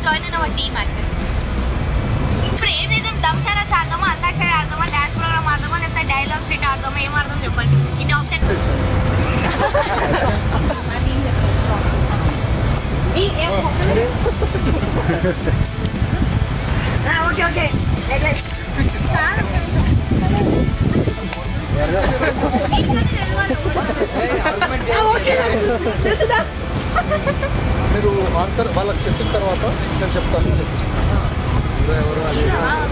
Join అయిన team actually ఇప్పుడు ఏం చేద్దాం దమ్సరాజ్ ఆడదామా అంతాక్షరి ఆడదామా డాన్స్ ప్రోగ్రామ్ ఆడదామా లేకపోతే డైలాగ్ సెట్ ఆడదామా ఏం ఆడదాం చెప్పండి ఇన్ని ఆప్షన్ ఓకే ఓకే మీరు ఆన్సర్ వాళ్ళకి చెప్పిన తర్వాత నేను చెప్తాను హీరో ఎవరు అది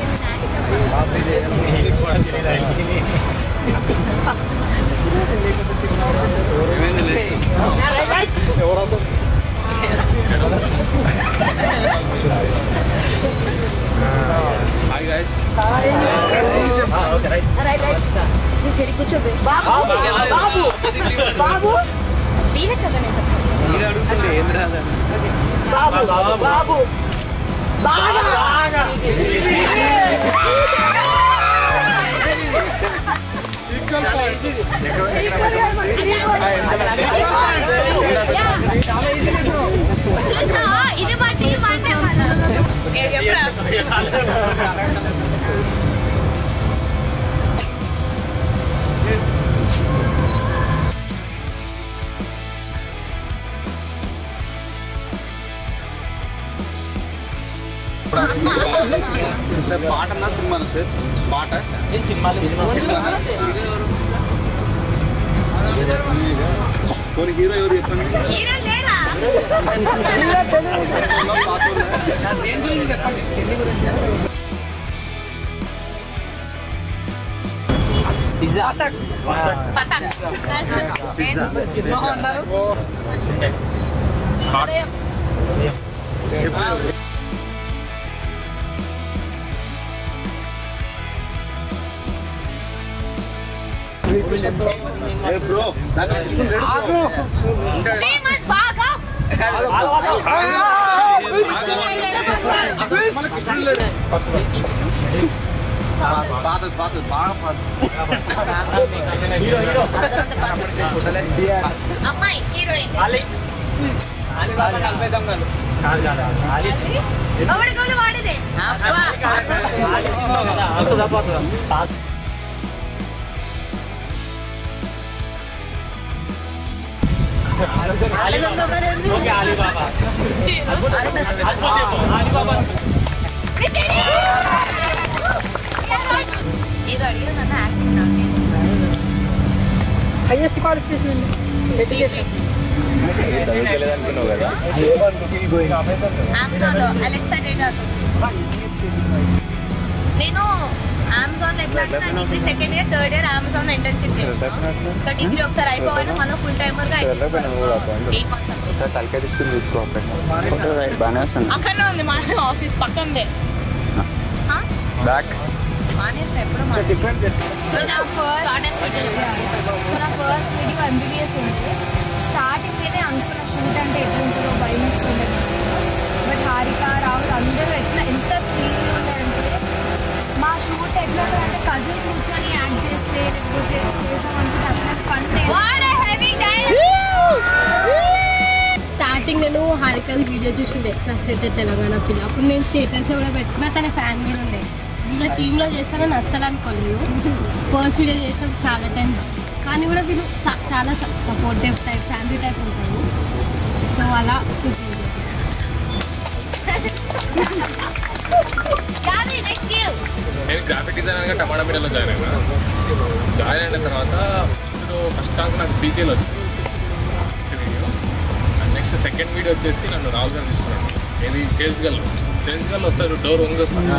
ఎవరో హాయ్ గైస్ వీళ్ళే కదా ఈక్వల్ పాయింట్ చూసా ఇది మా టీం అంటే ఏ చెప్పరా పాట నా సినిమా సార్ పాట కొన్ని హీరో ఎవరు చెప్పండి హీరో లేరా పసంద్ బ్రో శ్రీమద్ భాగం పాత పాత బాగా పాత అమ్మాయి హీరోయిన్ ఎవడి గోలు వాడిదే ఏదో అడిగారు నన్ను యాక్టింగ్ హైయెస్ట్ క్వాలిఫికేషన్ అండి చదువుకోలేదనుకున్నావు కదా అమెజాన్ లో అలెక్సా డేటా నేను అమెజాన్ లో ఎట్లా అంటే నా degree second year third year Amazon లో ఇంటర్న్షిప్ చేసిన సో డిగ్రీ ఒకసారి అయిపోవాలి మళ్ళీ ఫుల్ టైమర్ గా ఎయిట్ మంత్స్ ఒకసారి తలకాయ తిప్పుకుని చూసుకో ఫోటో రైట్ బాగానే వస్తుంది అక్కడనే ఉంది మా ఆఫీస్ పక్కనే బ్యాక్ మానేసిన ఎప్పుడు సో నా ఫస్ట్ సో నా ఫస్ట్ వీడియో ఎంబీబీఎస్ ఉంటే స్టార్టింగ్ అయితే అనుకున్న షూట్ అంటే ఎట్లుంటుందో భయం ఇస్తుండే బట్ హారిక రాహుల్ అందరూ ఎట్లా ఎంత చిల్ ఉండే మా షూట్ ఎట్లా అంటే కజిన్స్ కూర్చొని యాక్ట్ చేస్తే లేకపోతే చేసామనుకుంటే అట్లా fun what heavy dialogue starting నేను హారికల్ వీడియో చూసిండే ఫ్రస్ట్రేటెడ్ తెలంగాణ పిల్ల అప్పుడు నేను స్టేటస్లో కూడా పెట్టినా తన ఫ్యాన్ కూడా ఉండే వీళ్ళ టీంలో చేస్తానని అస్సలు అనుకోలేదు ఫస్ట్ వీడియో చేసినప్పుడు చాలా టైం కానీ కూడా వీళ్ళు స- చాలా సపోర్టివ్ టైప్ ఫ్యామిలీ టైప్ ఉంటారు సో అలా యాది నెక్స్ట్ యూ నేను గ్రాఫిక్ డిజైనర్గా టమాటా మీడియాలో జాయిన్ అయినా జాయిన్ అయిన తర్వాత ఫస్ట్ ఫస్ట్ ఛాన్స్ నాకు పీకేలో వచ్చింది first video and next second video వచ్చేసి నన్ను రాహుల్ గారు తీసుకున్నాను ఏది సేల్స్ గల్ సేల్స్ గల్ వస్తారు డోర్ వంగి వస్తాను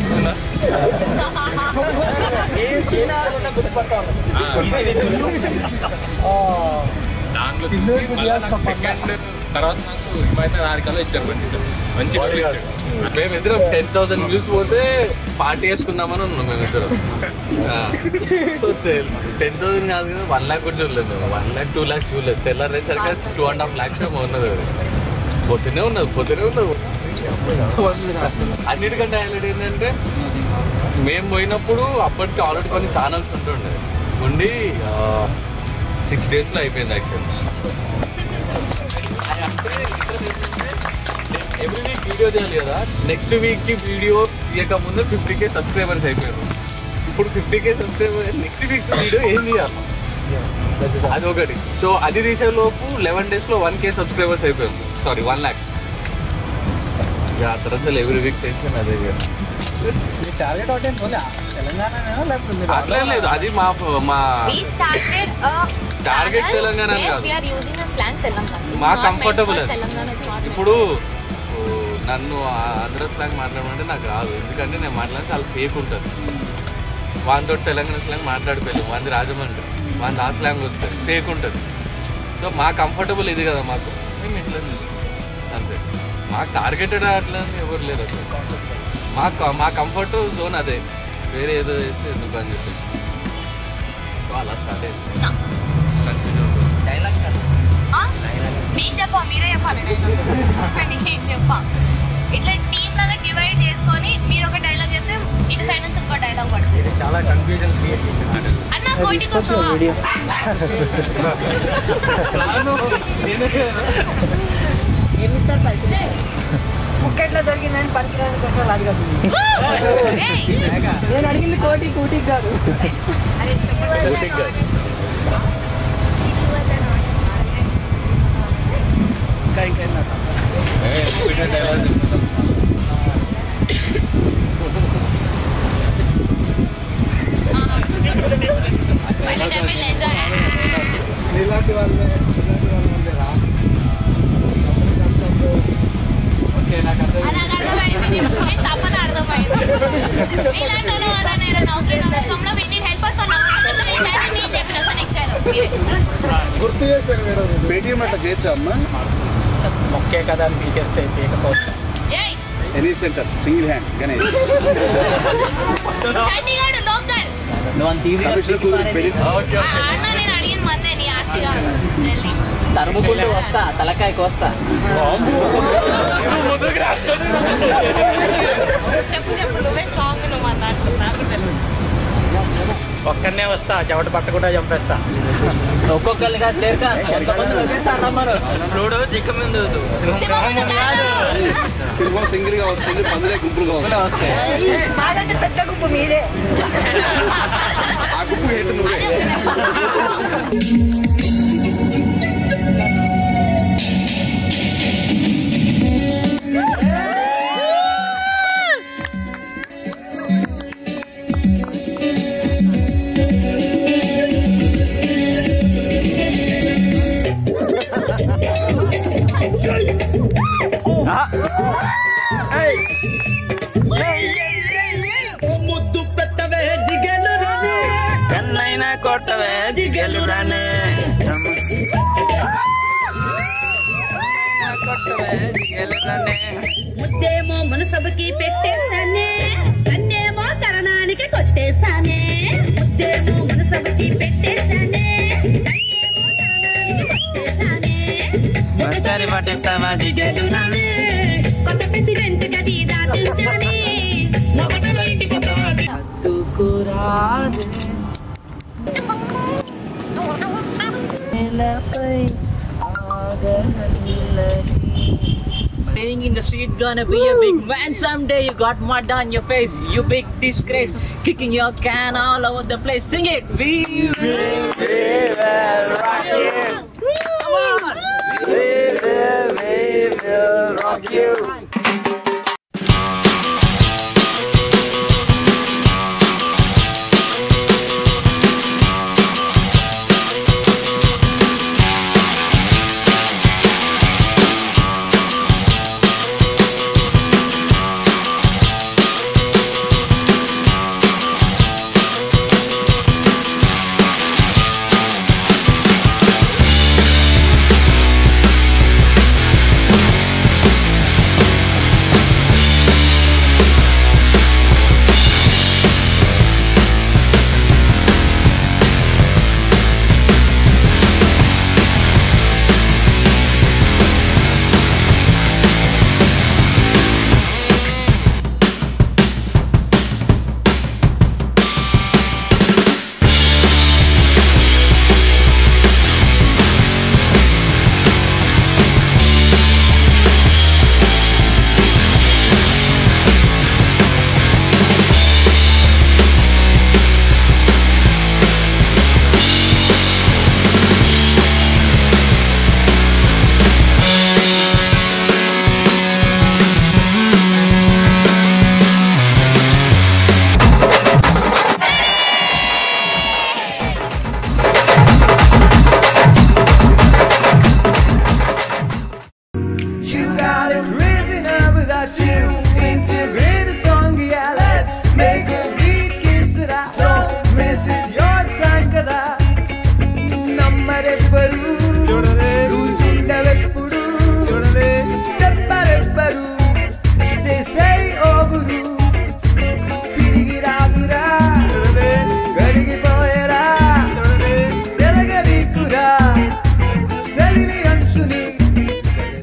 దాంట్లో సెకండ్ తర్వాత నాకు హిమాయత హారికలో ఇచ్చారు మంచి మంచి పేరు ఇచ్చారు మేమిద్దరం టెన్ థౌసండ్ వ్యూస్ పోతే పార్టీ వేసుకుందామని ఉన్నాం మేమిద్దరం టెన్ థౌసండ్ కాదు కదా వన్ ల్యాక్ కూడా చూడలేదు మేము వన్ ల్యాక్ టూ ల్యాక్స్ చూడలేదు తెల్లారేసరికి టూ అండ్ హాఫ్ ల్యాక్స్ ఏమో ఉన్నది అది పొద్దునే ఉన్నది పొద్దునే ఉన్నది అన్నిటికంటే హైలైట్ ఏంటంటే మేము పోయినప్పుడు అప్పటికి ఆల్రెడీ కొన్ని ఛానల్స్ ఉంటుండే ఉండి సిక్స్ డేస్లో అయిపోయింది యాక్చువల్లీ ఎవ్రీ వీక్ వీడియో చేయాలి కదా నెక్స్ట్ వీక్ కి వీడియో తీయక ముందు ఫిఫ్టీ కే సబ్స్క్రైబర్స్ అయిపోయారు ఇప్పుడు fifty K subscriber next week video ఏం తీయాలి అది ఒకటి సో అది తీసే లోపు లెవెన్ డేస్ లో వన్ కే సబ్స్క్రైబర్స్ అయిపోయారు సారీ వన్ ల్యాక్ ఇక ఆ తర్వాత ఎవ్రీ వీక్ టెన్షన్ అదే ఇక. మీ టార్గెట్ ఒకటే పోలే తెలంగాణ లేకపోతే మీరు అట్లా ఏం లేదు అది మా మా We started a Target channel Telangana where కాదు. we are using a slang Telangana. It's మా not meant comfortable for అది. Telangana, it's not meant ఇప్పుడు ఓ, నన్ను ఆంధ్ర స్లాంగ్ మాట్లాడమంటే నాకు రాదు ఎందుకంటే నేను మాట్లాడితే చాలా ఫేక్ ఉంటుంది వాంతో తెలంగాణ స్లాంగ్ మాట్లాడిపోయాను వాంది రాజమండ్రి వాంది ఆ స్లాంగ్ వస్తుంది ఫేక్ ఉంటుంది సో మా కంఫర్టబుల్ ఇది కదా మాకు మేము ఇట్లా చూసుకుంటాం అంతే మాకు టార్గెటెడ్ అట్లా అని ఎవరు లేరు అసలు మా క- మా కంఫర్ట్ జోన్ అదే వేరే ఏదో వేస్తే ఎందుకు అని చెప్పి సో అలా స్టార్ట్ అయింది Continue. ఆ? నేను చెప్పా మీరే చెప్పాలి నేను చెప్పా ఇట్లా టీమ్ లాగా డివైడ్ చేసుకొని మీరు ఒక డైలాగ్ చెప్తే ఇటు సైడ్ నుంచి ఇంకో డైలాగ్ పడుతుంది చాలా కన్ఫ్యూజన్ క్రియేట్ చేసింది అన్న కోటికి వస్తావా ముక్కెట్లా దొరికిందని పనికిరాని క్వశ్చన్ అడగదు ఏయ్! నేను అడిగింది కోటి కూటికి కాదు ఏ, repeated dialogue చెప్తాం. మళ్ళీ డబ్బులు ఎంజాయ్ ఇలాంటి వాళ్ళే ఇలాంటి వాళ్ళే రా ఓకే నాకు అర్థం అది నాకు అర్థమైంది నేను నేను తప్పని అర్థమైంది నీలాంటి వాళ్ళు అలానే నౌకరీ నమ్మకంలో వీ నీడ్ హెల్ప్ ఫర్ నమ్మకం చెప్తే నేను డైరెక్ట్ నేను చెప్పిన సో నెక్స్ట్ డైలాగ్ మీరే గుర్తు చేశాను మేడం పేటీఎం అట్లా చేయొచ్చా అమ్మా మొక్కే కదా అని పీకేస్తే పీకపోతే ఏయ్ any centre single hand Ganesh Chandigarh local commissioner కూతురు పెళ్లి ఆ అన్న నేను అడిగింది మందే నీ ఆస్తి కాదు జల్దీ తరుముకుంటూ వస్తా తలకాయ కోస్తా చెప్పు చెప్పు నువ్వే స్ట్రాంగ్ నువ్వు అన్నట్టు నాకు తెలియదు ఒక్కనే వస్తా చెవట పట్టకుండా చంపేస్తా ఒక్కొక్కరిగా చేరుక కొంతమంది వచ్చేస్తారు రమ్మను సింహం ముందు కాదు. సింహం సింగిల్ గా వస్తుంది పందులే గుంపులుగా వస్తుంది మాకంటే పెద్ద గుంపు మీరే ఆ గుంపు హేటు నువ్వే అదే ఒకటే. కన్నైనా కొట్టవే జిగలు రానే కొట్టవే జిగలు రానే ముద్దేమో మనసభకి పెట్టేశానే కన్నేమో కరణానికి కొట్టేశానే ముద్దేమో మనసభకి పెట్టేశానే కన్నేమో కరణానికి కొట్టేశానే ఒకసారి పట్టేస్తావా జిగలు రానే కొత్త ప్రెసిడెంట్ గది దాటించానే ఒకటో ఇంటికి పోవాలి Playing in the street gonna be a big man someday. You got mud on your face, you big disgrace. Kicking your can all over the place. Sing it. We will. Come on. We will, we will rock you